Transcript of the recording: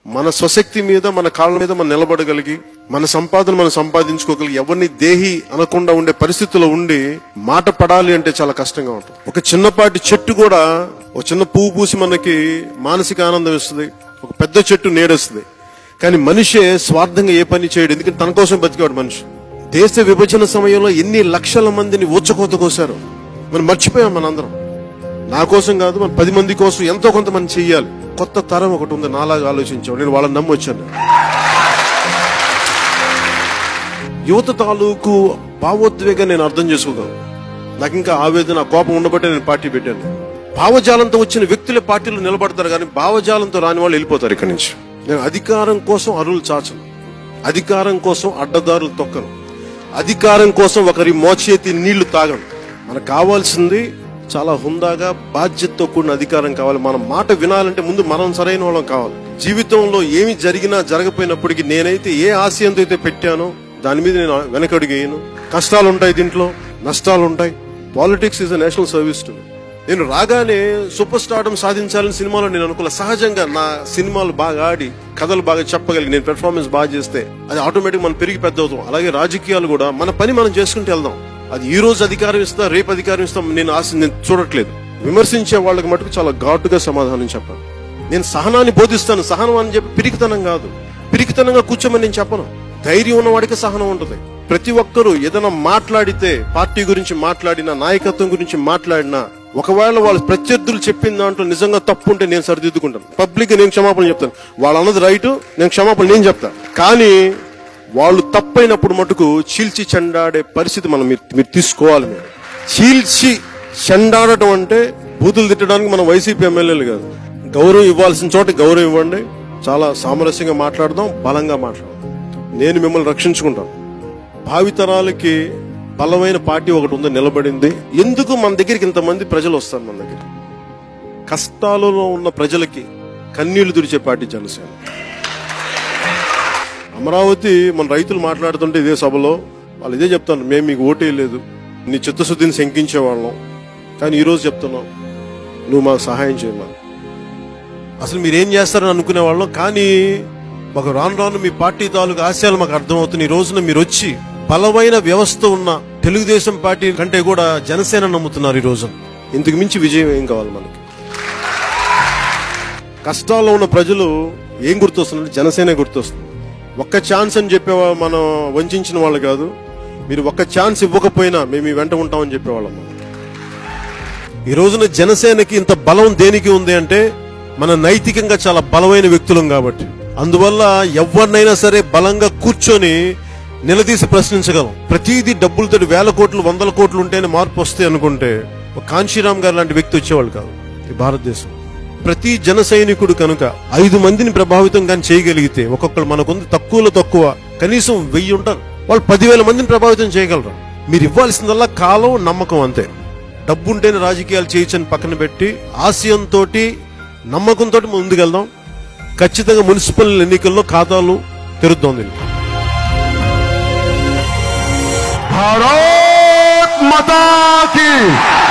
మన స్వశక్తి మీద మన కాళ్ళ మీద మనం నిలబడగలిగి మన సంపాదన మనం సంపాదించుకోగలిగి ఎవరిని దేహి అనకుండా ఉండే పరిస్థితిలో ఉండి మాట పడాలి అంటే చాలా కష్టంగా ఉంటుంది ఒక చిన్నపాటి చెట్టు కూడా ఒక చిన్న పువ్వు పూసి మనకి మానసిక ఆనందం ఇస్తుంది ఒక పెద్ద చెట్టు నీడేస్తుంది కానీ మనిషే స్వార్థంగా ఏ పని చేయడు ఎందుకంటే తన కోసం బతికాడు మనిషి దేశ విభజన సమయంలో ఎన్ని లక్షల మందిని ఊచకోత కోసారు మనం మర్చిపోయాం మనందరం నా కోసం కాదు మన పది మంది కోసం ఎంతో కొంత మనం చెయ్యాలి కొత్త తరం ఒకటి ఉంది నాలాగా ఆలోచించాం నేను వాళ్ళని నమ్మొచ్చాను యువత తాలూకు భావోద్వేగం నేను అర్థం చేసుకోగలను నాకు ఇంకా ఆవేదన ఆ కోపం ఉండబట్టే నేను పార్టీ పెట్టాను భావజాలంతో వచ్చిన వ్యక్తులే పార్టీలో నిలబడతారు కానీ భావజాలంతో రాని వాళ్ళు వెళ్ళిపోతారు ఇక్కడి నుంచి నేను అధికారం కోసం అరువులు చాచను అధికారం కోసం అడ్డదారులు తొక్కను అధికారం కోసం ఒకరి మోచేతి నీళ్లు తాగను మనకు కావాల్సింది చాలా హుందాగా బాధ్యతతో కూడిన అధికారం కావాలి మన మాట వినాలంటే ముందు మనం సరైన వాళ్ళం కావాలి జీవితంలో ఏమి జరిగినా జరగపోయినప్పటికీ నేనైతే ఏ ఆశయంతో అయితే పెట్టానో దాని మీద నేను వెనకడుగేయను కష్టాలు ఉంటాయి దీంట్లో నష్టాలు ఉంటాయి politics is a national service to నేను రాగానే సూపర్ స్టార్డమ్ సాధించాలని సినిమాలో నేను అనుకున్నా సహజంగా నా సినిమాలు బాగా ఆడి కథలు బాగా చెప్పగలిగి నేను పెర్ఫార్మెన్స్ బాగా చేస్తే అది ఆటోమేటిక్ మనం పెరిగి పెద్ద అవుతాం అలాగే రాజకీయాలు కూడా మన పని మనం చేసుకుంటూ వెళ్దాం అది ఈ రోజు అధికారం ఇస్తా రేపు అధికారం ఇస్తాం నేను ఆశ నేను చూడట్లేదు విమర్శించే వాళ్ళకి మటుకు చాలా ఘాటుగా సమాధానం చెప్పాలి నేను సహనాన్ని బోధిస్తాను సహనం అని చెప్పి పిరికితనం కాదు పిరికితనంగా కూర్చోమని నేను చెప్పను ధైర్యం ఉన్నవాడికి సహనం ఉంటుంది ప్రతి ఒక్కరూ ఏదైనా మాట్లాడితే పార్టీ గురించి మాట్లాడినా నాయకత్వం గురించి మాట్లాడినా ఒకవేళ వాళ్ళ ప్రత్యర్థులు చెప్పిన దాంట్లో నిజంగా తప్పు ఉంటే నేను సరిదిద్దుకుంటాను పబ్లిక్ నేను క్షమాపణ చెప్తాను వాళ్ళు అన్నది రైట్ నేను క్షమాపణ నేను చెప్తా కానీ వాళ్ళు తప్పైనప్పుడు మటుకు చీల్చి చెండాడే పరిస్థితి మనం మీరు మీరు తీసుకోవాలి మీరు చీల్చి చెండాడటం అంటే బూతులు తిట్టడానికి మనం వైసీపీ ఎమ్మెల్యేలు కాదు గౌరవం ఇవ్వాల్సిన చోట గౌరవం ఇవ్వండి చాలా సామరస్యంగా మాట్లాడదాం బలంగా మాట్లాడదాం నేను మిమ్మల్ని రక్షించుకుంటాను భావితరాలకి బలమైన పార్టీ ఒకటి ఉంది నిలబడింది ఎందుకు మన దగ్గరికి ఇంతమంది ప్రజలు వస్తారు మన దగ్గర కష్టాలలో ఉన్న ప్రజలకి కన్నీళ్లు తుడిచే పార్టీ జనసేన అమరావతి మన రైతులు మాట్లాడుతుంటే ఇదే సభలో వాళ్ళు ఇదే చెప్తాను మేము మీకు ఓటే లేదు నీ చిత్తశుద్ధిని శంకించే వాళ్ళం కానీ ఈరోజు చెప్తున్నాం నువ్వు మాకు సహాయం చేయమా అసలు మీరేం చేస్తారని అనుకునే వాళ్ళం కానీ మాకు రాను రాను మీ పార్టీ తాలూకు ఆశయాలు మాకు అర్థమవుతున్నాయి ఈ రోజున మీరు వచ్చి బలమైన వ్యవస్థ ఉన్న తెలుగుదేశం పార్టీ కంటే కూడా జనసేన నమ్ముతున్నారు ఈ రోజు ఇంతకు మించి విజయం ఏం కావాలి మనకి కష్టాల్లో ఉన్న ప్రజలు ఏం గుర్తొస్తున్నారు జనసేన గుర్తొస్తుంది ఒక్క ఛాన్స్ అని చెప్పే మనం వంచిన వాళ్ళు కాదు మీరు ఒక్క ఛాన్స్ ఇవ్వకపోయినా మేము మీ వెంట ఉంటామని చెప్పేవాళ్ళం మనం. ఈ రోజున జనసేనకి ఇంత బలం దేనికి ఉంది అంటే మన నైతికంగా చాలా బలమైన వ్యక్తులం కాబట్టి అందువల్ల ఎవరినైనా సరే బలంగా కూర్చొని నిలదీసి ప్రశ్నించగలం ప్రతిదీ డబ్బులతో వేల కోట్లు వందల కోట్లు ఉంటేనే మార్పు వస్తాయి అనుకుంటే ఒక కాంశీరామ్ గారు లాంటి వ్యక్తి వచ్చేవాళ్ళు కాదు ఈ భారతదేశం ప్రతి జన సైనికుడు కనుక ఐదు మందిని ప్రభావితం కానీ చేయగలిగితే ఒక్కొక్కరు మనకుంది తక్కువలో తక్కువ కనీసం వెయ్యి ఉంటారు వాళ్ళు పదివేల మందిని ప్రభావితం చేయగలరు మీరు ఇవ్వాల్సిందల్లా కాలం నమ్మకం అంతే డబ్బు ఉంటేనే రాజకీయాలు చేయొచ్చని పక్కన పెట్టి ఆశయంతో నమ్మకంతో ముందుకెళ్దాం ఖచ్చితంగా మున్సిపల్ ఎన్నికల్లో ఖాతాలు తెరుద్దాం దీన్ని भारत माता की